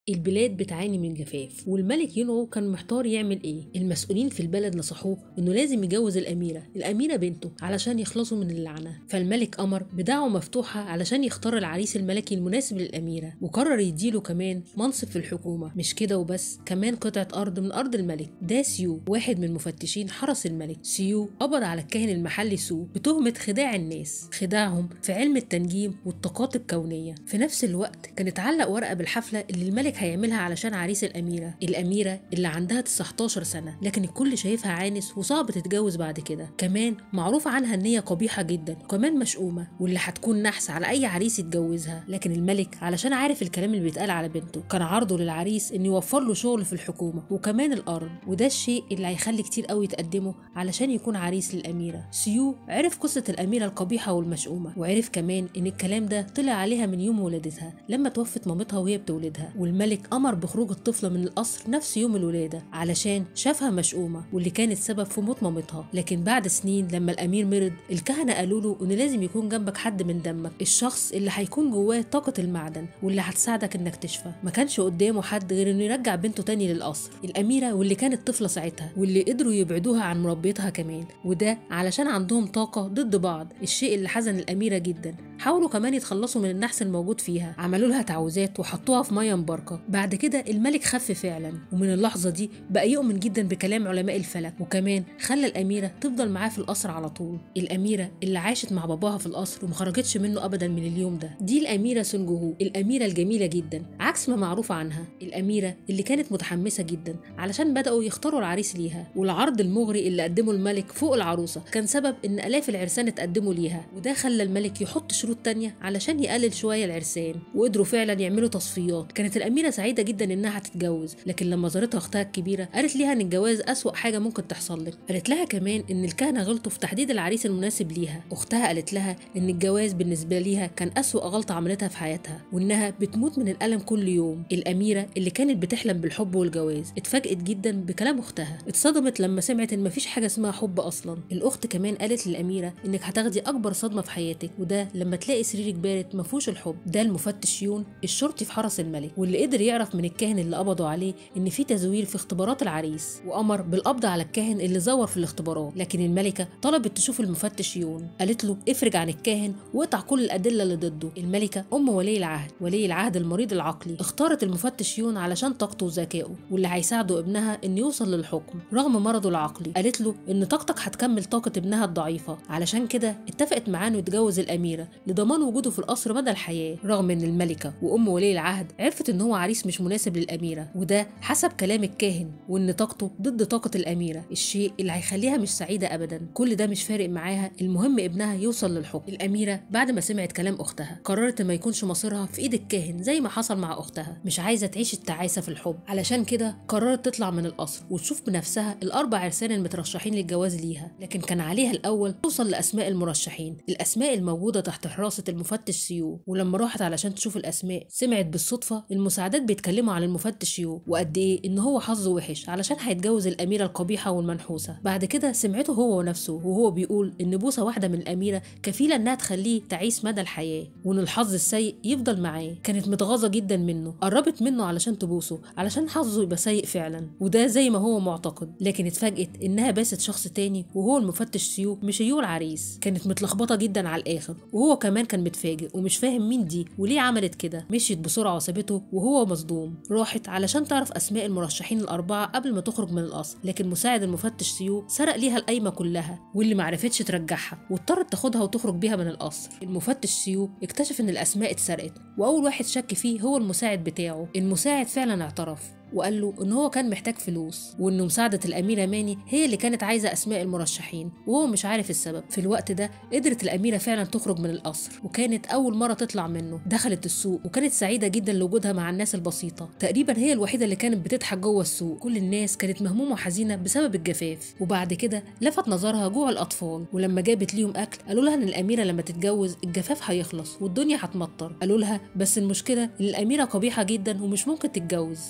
البلاد بتعاني من جفاف والملك ينعو كان محتار يعمل ايه المسؤولين في البلد نصحوه انه لازم يجوز الاميره الاميره بنته علشان يخلصوا من اللعنه فالملك امر بدعوه مفتوحه علشان يختار العريس الملكي المناسب للاميره وقرر يديله كمان منصب في الحكومه مش كده وبس كمان قطعه ارض من ارض الملك ده سيو واحد من مفتشين حرس الملك سيو قبض على الكاهن المحلي سو بتهمه خداع الناس خداعهم في علم التنجيم والطاقات الكونيه في نفس الوقت كان اتعلق ورقه بالحفله اللي الملك هيعملها علشان عريس الأميرة الأميرة اللي عندها 19 سنة لكن الكل شايفها عانس وصعب تتجوز بعد كده كمان معروف عنها إن هي قبيحة جدا وكمان مشؤومة واللي هتكون نحس على أي عريس يتجوزها لكن الملك علشان عارف الكلام اللي بيتقال على بنته كان عرضه للعريس إنه يوفر له شغل في الحكومة وكمان الأرض وده الشيء اللي هيخلي كتير قوي يتقدمه علشان يكون عريس للأميرة سيو عرف قصة الأميرة القبيحة والمشؤومة وعرف كمان إن الكلام ده طلع عليها من يوم ولادتها لما توفت مامتها وهي بتولدها والملك الملك أمر بخروج الطفلة من القصر نفس يوم الولادة علشان شافها مشؤومة واللي كانت سبب في موت مامتها لكن بعد سنين لما الأمير مرض الكهنة قالوا له إن لازم يكون جنبك حد من دمك الشخص اللي هيكون جواه طاقة المعدن واللي هتساعدك إنك تشفى ما كانش قدامه حد غير إنه يرجع بنته تاني للقصر الأميرة واللي كانت طفلة ساعتها واللي قدروا يبعدوها عن مربيتها كمان وده علشان عندهم طاقة ضد بعض الشيء اللي حزن الأميرة جدا حاولوا كمان يتخلصوا من النحس الموجود فيها عملوا لها تعويذات وحطوها في ميه مباركه بعد كده الملك خف فعلا ومن اللحظه دي بقى يؤمن جدا بكلام علماء الفلك وكمان خلى الاميره تفضل معاه في القصر على طول الاميره اللي عاشت مع باباها في القصر وما خرجتش منه ابدا من اليوم ده دي الاميره سونجوهو الاميره الجميله جدا عكس ما معروف عنها الاميره اللي كانت متحمسه جدا علشان بداوا يختاروا العريس ليها والعرض المغري اللي قدمه الملك فوق العروسه كان سبب ان الاف العرسان اتقدموا ليها وده خلى الملك يحط شروط تانية علشان يقلل شويه العرسان وقدروا فعلا يعملوا تصفيات كانت الاميره سعيده جدا انها هتتجوز لكن لما زارتها اختها الكبيره قالت ليها ان الجواز اسوا حاجه ممكن تحصل لك قالت لها كمان ان الكهنه غلطوا في تحديد العريس المناسب ليها اختها قالت لها ان الجواز بالنسبه ليها كان اسوا غلطه عملتها في حياتها وانها بتموت من الالم كل يوم الاميره اللي كانت بتحلم بالحب والجواز اتفاجئت جدا بكلام اختها اتصدمت لما سمعت ان مفيش حاجه اسمها حب اصلا الاخت كمان قالت للاميره انك هتاخدي اكبر صدمه في حياتك وده لما تلاقي سريرك بارد مفهوش الحب ده المفتش يون الشرطي في حرس الملك واللي قدر يعرف من الكاهن اللي قبضوا عليه ان في تزوير في اختبارات العريس وامر بالقبض على الكاهن اللي زور في الاختبارات لكن الملكه طلبت تشوف المفتش يون قالت له افرج عن الكاهن واقطع كل الادله اللي ضده الملكه ام ولي العهد ولي العهد المريض العقلي اختارت المفتش يون علشان طاقته وذكائه واللي هيساعده ابنها انه يوصل للحكم رغم مرضه العقلي قالت له ان طاقتك هتكمل طاقه ابنها الضعيفه علشان كده اتفقت معاه انه يتجوز الاميره لضمان وجوده في القصر مدى الحياه رغم ان الملكه وام ولي العهد عرفت ان هو عريس مش مناسب للاميره وده حسب كلام الكاهن وان طاقته ضد طاقه الاميره الشيء اللي هيخليها مش سعيده ابدا كل ده مش فارق معاها المهم ابنها يوصل للحكم الاميره بعد ما سمعت كلام اختها قررت ما يكونش مصيرها في ايد الكاهن زي ما حصل مع اختها مش عايزه تعيش التعاسه في الحب علشان كده قررت تطلع من القصر وتشوف بنفسها الاربع عرسان المترشحين للجواز ليها لكن كان عليها الاول توصل لاسماء المرشحين الاسماء الموجوده تحت حراسه المفتش سيو ولما راحت علشان تشوف الاسماء سمعت بالصدفه المساعدات بيتكلموا عن المفتش يو وقد ايه ان هو حظه وحش علشان هيتجوز الاميره القبيحه والمنحوسه بعد كده سمعته هو ونفسه وهو بيقول ان بوسه واحده من الاميره كفيله انها تخليه تعيس مدى الحياه وان الحظ السيء يفضل معاه كانت متغاظه جدا منه قربت منه علشان تبوسه علشان حظه يبقى سيء فعلا وده زي ما هو معتقد لكن اتفاجئت انها باست شخص تاني وهو المفتش سيو مش يو العريس كانت متلخبطه جدا على الاخر وهو كمان كان متفاجئ ومش فاهم مين دي وليه عملت كده مشيت بسرعه وسابته وهو مصدوم راحت علشان تعرف اسماء المرشحين الاربعه قبل ما تخرج من القصر لكن مساعد المفتش سيو سرق ليها القايمه كلها واللي معرفتش ترجعها واضطرت تاخدها وتخرج بيها من القصر المفتش سيو اكتشف ان الاسماء اتسرقت واول واحد شك فيه هو المساعد بتاعه المساعد فعلا اعترف وقال له ان هو كان محتاج فلوس وان مساعده الاميره ماني هي اللي كانت عايزه اسماء المرشحين وهو مش عارف السبب في الوقت ده قدرت الاميره فعلا تخرج من القصر وكانت اول مره تطلع منه دخلت السوق وكانت سعيده جدا لوجودها مع الناس البسيطه تقريبا هي الوحيده اللي كانت بتضحك جوه السوق كل الناس كانت مهمومه وحزينه بسبب الجفاف وبعد كده لفت نظرها جوع الاطفال ولما جابت ليهم اكل قالوا لها ان الاميره لما تتجوز الجفاف هيخلص والدنيا هتمطر قالوا لها بس المشكله ان الاميره قبيحه جدا ومش ممكن تتجوز كانت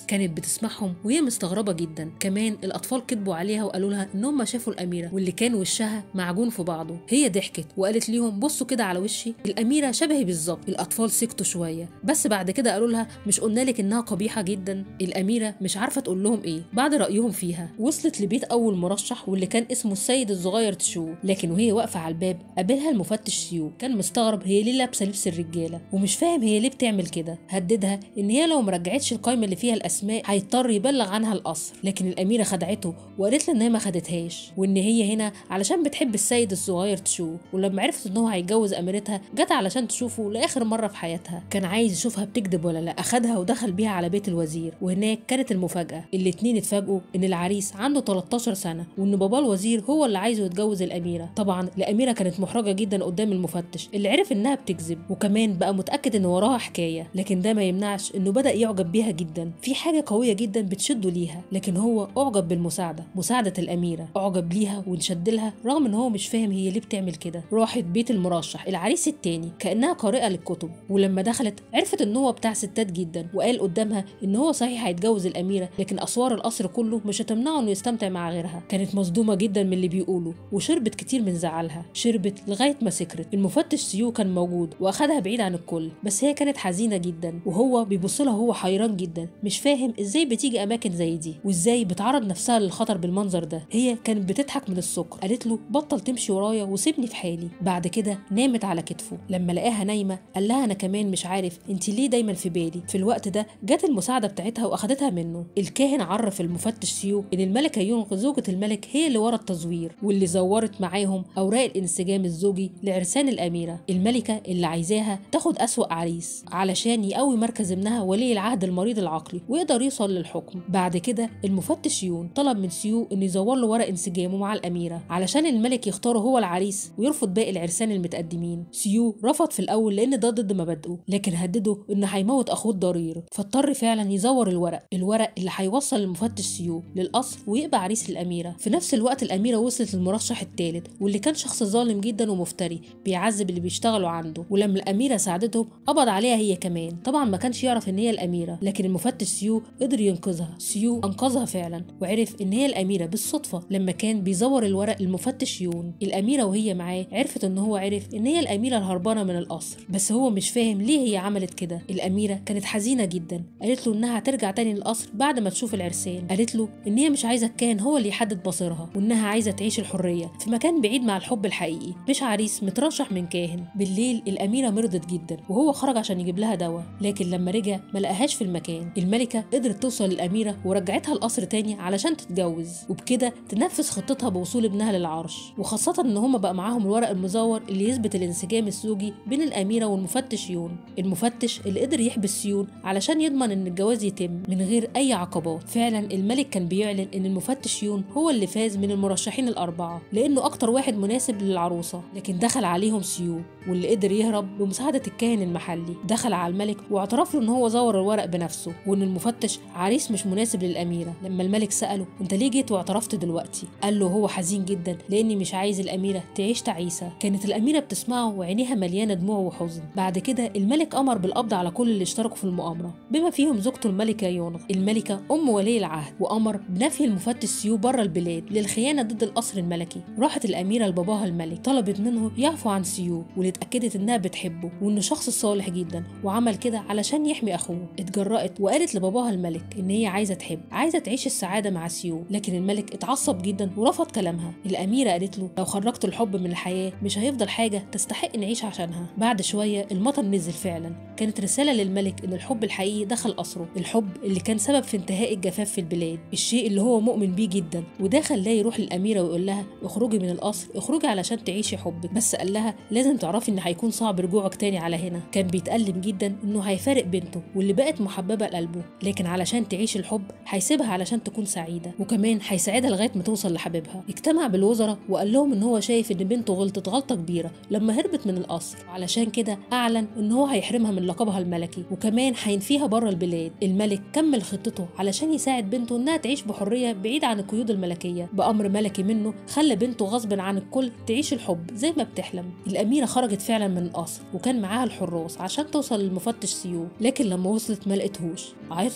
بتسمعهم وهي مستغربة جدا كمان الأطفال كذبوا عليها وقالوا لها إن هم شافوا الأميرة واللي كان وشها معجون في بعضه هي ضحكت وقالت ليهم بصوا كده على وشي الأميرة شبهي بالظبط الأطفال سكتوا شوية بس بعد كده قالوا لها مش قلنا لك إنها قبيحة جدا الأميرة مش عارفة تقول لهم إيه بعد رأيهم فيها وصلت لبيت أول مرشح واللي كان اسمه السيد الصغير تشو لكن وهي واقفة على الباب قابلها المفتش سيو كان مستغرب هي ليه لابسة لبس الرجالة ومش فاهم هي ليه بتعمل كده هددها إن هي لو مرجعتش القايمة اللي فيها الأسماء هيضطر يبلغ عنها القصر لكن الأميرة خدعته وقالت له إن هي ما خدتهاش وإن هي هنا علشان بتحب السيد الصغير تشو ولما عرفت إن هو هيتجوز أميرتها جت علشان تشوفه لآخر مرة في حياتها كان عايز يشوفها بتكذب ولا لا أخدها ودخل بيها على بيت الوزير وهناك كانت المفاجأة الاتنين اتفاجئوا إن العريس عنده 13 سنة وإن باباه الوزير هو اللي عايزه يتجوز الأميرة طبعا الأميرة كانت محرجة جدا قدام المفتش اللي عرف إنها بتكذب وكمان بقى متأكد إن وراها حكاية لكن ده ما يمنعش إنه بدأ يعجب بيها جدا في حاجة قوية جدا بتشده ليها لكن هو أعجب بالمساعدة مساعدة الأميرة أعجب ليها وانشد لها رغم إن هو مش فاهم هي ليه بتعمل كده راحت بيت المرشح العريس التاني كأنها قارئة للكتب ولما دخلت عرفت إن هو بتاع ستات جدا وقال قدامها إن هو صحيح هيتجوز الأميرة لكن أسوار القصر كله مش هتمنعه إنه يستمتع مع غيرها كانت مصدومة جدا من اللي بيقوله وشربت كتير من زعلها شربت لغاية ما سكرت المفتش سيو كان موجود وأخدها بعيد عن الكل بس هي كانت حزينة جدا وهو بيبص لها وهو حيران جدا مش فاهم ازاي بتيجي اماكن زي دي وازاي بتعرض نفسها للخطر بالمنظر ده هي كانت بتضحك من السكر قالت له بطل تمشي ورايا وسيبني في حالي بعد كده نامت على كتفه لما لقاها نايمه قال لها انا كمان مش عارف انت ليه دايما في بالي في الوقت ده جت المساعده بتاعتها واخدتها منه الكاهن عرف المفتش سيو ان الملكه يونغ زوجة الملك هي اللي ورا التزوير واللي زورت معاهم اوراق الانسجام الزوجي لعرسان الاميره الملكه اللي عايزاها تاخد اسوأ عريس علشان يقوي مركز ابنها ولي العهد المريض العقلي ويقدر يوصل للحكم بعد كده المفتش يون طلب من سيو انه يزور له ورق انسجامه مع الاميره علشان الملك يختاره هو العريس ويرفض باقي العرسان المتقدمين سيو رفض في الاول لان ده ضد مبادئه لكن هدده انه هيموت اخوه الضرير فاضطر فعلا يزور الورق الورق اللي هيوصل المفتش سيو للقصر ويبقى عريس الاميره في نفس الوقت الاميره وصلت للمرشح الثالث واللي كان شخص ظالم جدا ومفتري بيعذب اللي بيشتغلوا عنده ولما الاميره ساعدتهم قبض عليها هي كمان طبعا ما كانش يعرف ان هي الاميره لكن المفتش سيو قدر ينقذها سيو انقذها فعلا وعرف ان هي الاميره بالصدفه لما كان بيزور الورق المفتش يون الاميره وهي معاه عرفت ان هو عرف ان هي الاميره الهربانه من القصر بس هو مش فاهم ليه هي عملت كده الاميره كانت حزينه جدا قالت له انها هترجع تاني للقصر بعد ما تشوف العرسان قالت له ان هي مش عايزه الكاهن هو اللي يحدد مصيرها وانها عايزه تعيش الحريه في مكان بعيد مع الحب الحقيقي مش عريس مترشح من كاهن بالليل الاميره مرضت جدا وهو خرج عشان يجيب لها دواء لكن لما رجع ما لقاهاش في المكان الملكه قدرت توصل للاميره ورجعتها القصر تاني علشان تتجوز وبكده تنفذ خطتها بوصول ابنها للعرش وخاصه ان هما بقى معاهم الورق المزور اللي يثبت الانسجام الزوجي بين الاميره والمفتش يون المفتش اللي قدر يحبس سيون علشان يضمن ان الجواز يتم من غير اي عقبات فعلا الملك كان بيعلن ان المفتش يون هو اللي فاز من المرشحين الاربعه لانه اكتر واحد مناسب للعروسه لكن دخل عليهم سيو واللي قدر يهرب بمساعده الكاهن المحلي دخل على الملك واعترف له ان هو زور الورق بنفسه وان المفتش عريس مش مناسب للاميره لما الملك ساله انت ليه جيت واعترفت دلوقتي قال له هو حزين جدا لاني مش عايز الاميره تعيش تعيسه كانت الاميره بتسمعه وعينيها مليانه دموع وحزن بعد كده الملك امر بالقبض على كل اللي اشتركوا في المؤامره بما فيهم زوجته الملكه يونغ الملكه ام ولي العهد وامر بنفي المفتش سيو بره البلاد للخيانه ضد القصر الملكي راحت الاميره لباباها الملك طلبت منه يعفو عن سيو واللي اتاكدت انها بتحبه وانه شخص صالح جدا وعمل كده علشان يحمي اخوه اتجرأت وقالت لباباها الملك ان هي عايزه تحب عايزه تعيش السعاده مع سيو لكن الملك اتعصب جدا ورفض كلامها الاميره قالت له لو خرجت الحب من الحياه مش هيفضل حاجه تستحق نعيش عشانها بعد شويه المطر نزل فعلا كانت رساله للملك ان الحب الحقيقي دخل قصره الحب اللي كان سبب في انتهاء الجفاف في البلاد الشيء اللي هو مؤمن بيه جدا وده خلاه يروح للاميره ويقول لها اخرجي من القصر اخرجي علشان تعيشي حبك بس قال لها لازم تعرفي ان هيكون صعب رجوعك تاني على هنا كان بيتألم جدا انه هيفارق بنته واللي بقت محببه لقلبه لكن علشان تعيش الحب هيسيبها علشان تكون سعيده وكمان هيساعدها لغايه ما توصل لحبيبها اجتمع بالوزراء وقال لهم ان هو شايف ان بنته غلطت غلطه كبيره لما هربت من القصر علشان كده اعلن ان هو هيحرمها من لقبها الملكي وكمان هينفيها بره البلاد الملك كمل خطته علشان يساعد بنته انها تعيش بحريه بعيد عن القيود الملكيه بامر ملكي منه خلى بنته غصب عن الكل تعيش الحب زي ما بتحلم الاميره خرجت فعلا من القصر وكان معاها الحراس عشان توصل للمفتش سيو لكن لما وصلت ما لقيتهوش عيطت بحرقه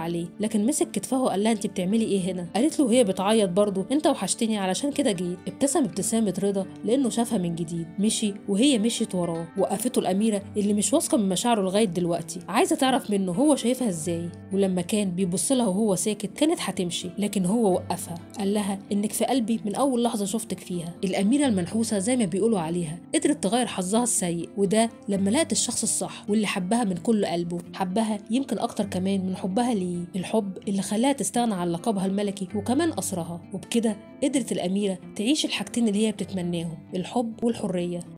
عليه لكن مسك كتفها وقال لها انت بتعملي ايه هنا قالت له وهي بتعيط برضه انت وحشتني علشان كده جيت ابتسم ابتسامه رضا لانه شافها من جديد مشي وهي مشيت وراه وقفته الاميره اللي مش واثقه من مشاعره لغايه دلوقتي عايزه تعرف منه هو شايفها ازاي ولما كان بيبص لها وهو ساكت كانت هتمشي لكن هو وقفها قال لها انك في قلبي من اول لحظه شفتك فيها الاميره المنحوسه زي ما بيقولوا عليها قدرت تغير حظها السيء وده لما لقت الشخص الصح واللي حبها من كل قلبه حبها يمكن اكتر كمان من حبها ليه الحب اللي خلاها تستغنى عن لقبها الملكي وكمان اسرها وبكده قدرت الاميره تعيش الحاجتين اللي هي بتتمناهم الحب والحريه